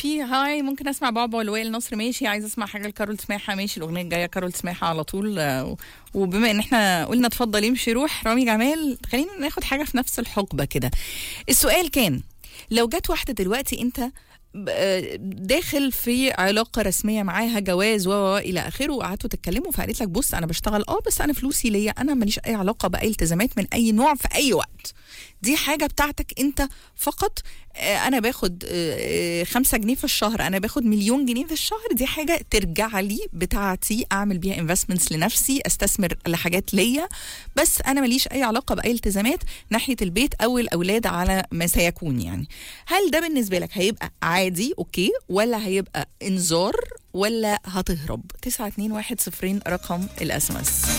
في هاي ممكن اسمع بابا ولوائل نصر ماشي عايزه اسمع حاجه لكارول سماحه ماشي الاغنيه الجايه كارول سماحه على طول آه، وبما ان احنا قلنا اتفضل امشي روح رامي جمال خلينا ناخد حاجه في نفس الحقبه كده السؤال كان لو جت واحده دلوقتي انت ب- آه، داخل في علاقه رسميه معاها جواز و و- الى اخره وقعدتوا تتكلموا فقالت لك بص انا بشتغل اه بس انا فلوسي ليا انا ماليش اي علاقه باي التزامات من اي نوع في اي وقت دي حاجه بتاعتك انت فقط آه، انا باخد آه، آه، خمسة جنيه في الشهر انا باخد مليون جنيه في الشهر دي حاجه ترجع لي بتاعتي اعمل بيها انفستمنتس لنفسي استثمر لحاجات ليا بس انا ماليش اي علاقه باي التزامات ناحيه البيت او الاولاد على ما سيكون يعني هل ده بالنسبه لك هيبقى عادي اوكي ولا هيبقى انذار ولا هتهرب 921 صفرين رقم الاس ام اس